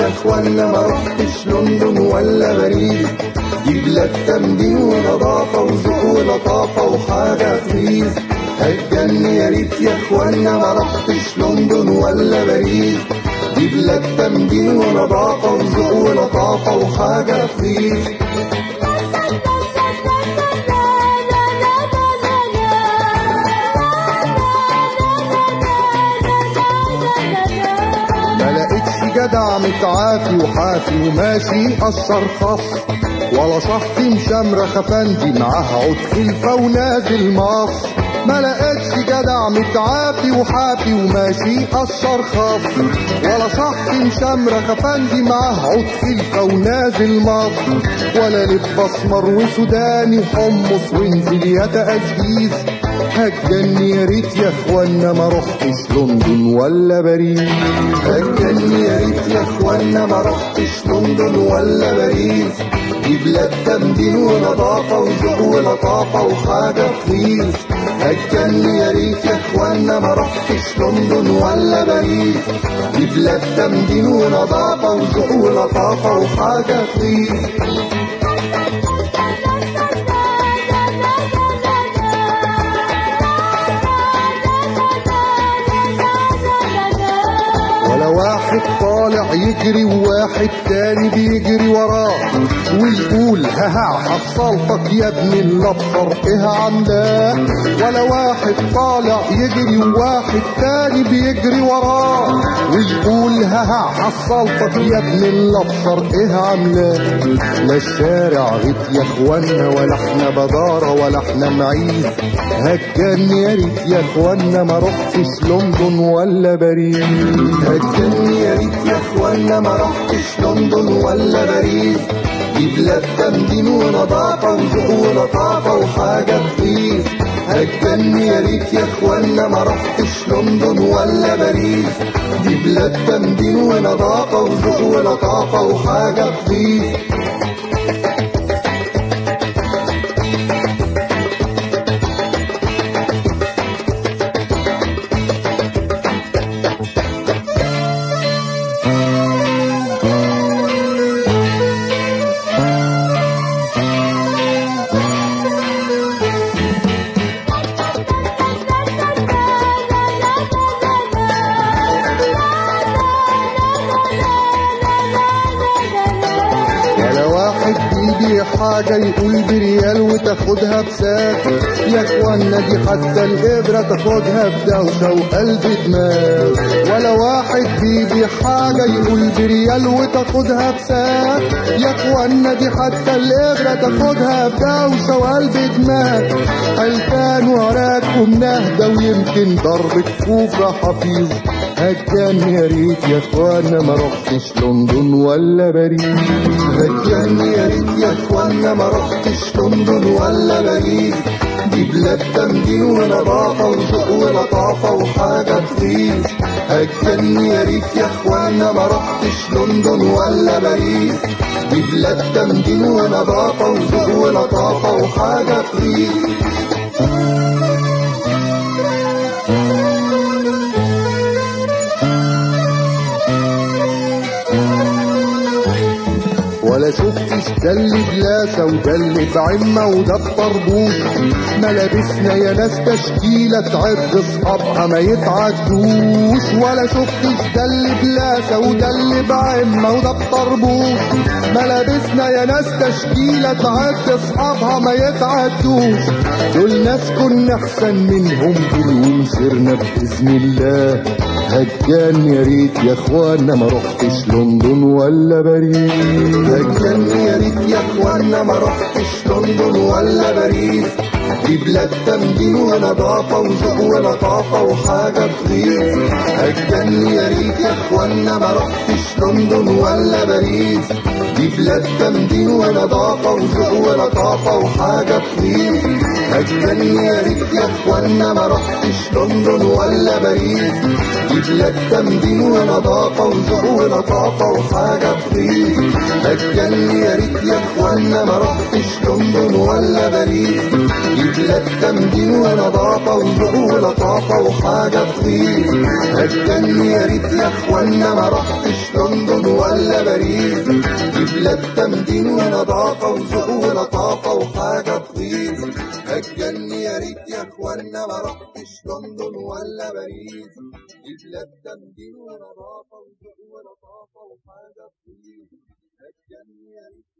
يا اخوانا ما رحتش لندن ولا باريس دي بلاد تمدين ونظافة وذوق ولطافة وحاجة تغيظ هتجن يا ريت يا اخوانا ما رحتش لندن ولا باريس دي بلاد تمدين ونظافة وذوق ولطافة وحاجة تغيظ ما لقيتش جدع متعافي وحافي وماشي قشر خص ولا شحط مشمرة خفندي معاها عود خلفة ونازل مصر ما لقيتش جدع متعافي وحافي وماشي قشر خص ولا شحط مشمرة خفندي معاها عود خلفة ونازل مصر ولا لب اسمر وسوداني وحمص وانزل يا تأجيز هتجني يا ريت يا اخوانا ما رحتش لندن ولا باريس هتجني يا ريت يا اخوانا ما رحتش لندن ولا باريس دي بلاد تمدين ونظافة وذوق ولطافة وحاجة تغيظ هتجني يا ريت يا اخوانا ما رحتش لندن ولا باريس دي بلاد تمدين ونظافة وذوق ولطافة وحاجة تغيظ ولا واحد طالع يجري وواحد تاني بيجري وراه ويقول ها ها حصلتك يا ابن اللطفر ايه عاملاه ولا واحد طالع يجري وواحد تاني بيجري وراه ويقول ها ها حصلتك يا ابن اللطفر ايه عاملاه لا الشارع غيت يا اخوانا ولا احنا بدارة ولا احنا معيز هتجني يا ريت يا اخوانا ما رحتش لندن ولا باريس هتجني يا ريت يا اخوانا ما رحتش لندن ولا باريس دي بلاد تمدين ونظافة وذوق ولطافة وحاجة تغيظ هتجني يا ريت يا اخوانا ما رحتش لندن ولا باريس دي بلاد تمدين ونظافة وذوق ولطافة وحاجة تغيظ ولا واحد بيبيع حاجة يقول بريال وتاخدها بساعة يا اخوانا دي حتى الإبرة تاخدها بدوشة وقلب دماغ ولا واحد بيبيع حاجة يقول بريال وتاخدها بساعة يا اخوانا دي حتى الإبرة تاخدها بدوشة وقلب دماغ حلفان وراكم نهدى ويمكن ضرب كفوف يا حفيظ هتجن يا ريت يا اخوانا ما رحتش لندن ولا باريس هتجن يا ريت يا اخوانا ما رحتش لندن ولا باريس دي بلاد تمدين ونظافة وذوق ولطافة وحاجة تغيظ هتجن يا ريت يا اخوانا ما رحتش لندن ولا باريس دي بلاد تمدين ونظافة وذوق ولطافة وحاجة تغيظ ولا شفتش ده اللي بلاسة وده اللي بعمة وده بطربوش ملابسنا يا ناس تشكيلة تعد اصحابها ما يتعدوش ولا شفتش ده اللي بلاسة وده اللي بعمة وده بطربوش ملابسنا يا ناس تشكيلة تعد اصحابها ما يتعدوش دول ناس كنا احسن منهم دول ومسيرنا بإذن الله هجان يا ريت يا اخوانا ما رحتش لندن ولا باريس هجان يا ريت يا اخوانا ما رحتش لندن ولا باريس دي بلاد تمدين ونظافة وذوق ولطافة وحاجة تغيظ هجان يا ريت يا اخوانا ما رحتش لندن ولا باريس دي بلاد تمدين ونظافة وذوق ولطافة وحاجة تغيظ هجان يا ريت يا اخوانا ما رحتش لندن ولا باريس دي بلاد تمدين ونظافة وذوق ولطافة وحاجة تغيظ هجان يا ريت يا اخوانا ما رحتش لندن ولا باريس دي بلاد تمدين ونظافة وذوق ولطافة وحاجة تغيظ هتجني يا ريت يا اخوانا ما رحتش لندن ولا باريس دي بلاد تمدين ونظافة وذوق ولطافة وحاجة تغيظ هتجني يا ريت يا اخوانا ما رحتش لندن ولا باريس دي بلاد تمدين ونظافة وذوق ولطافة وحاجة تغيظ هتجني يا ريت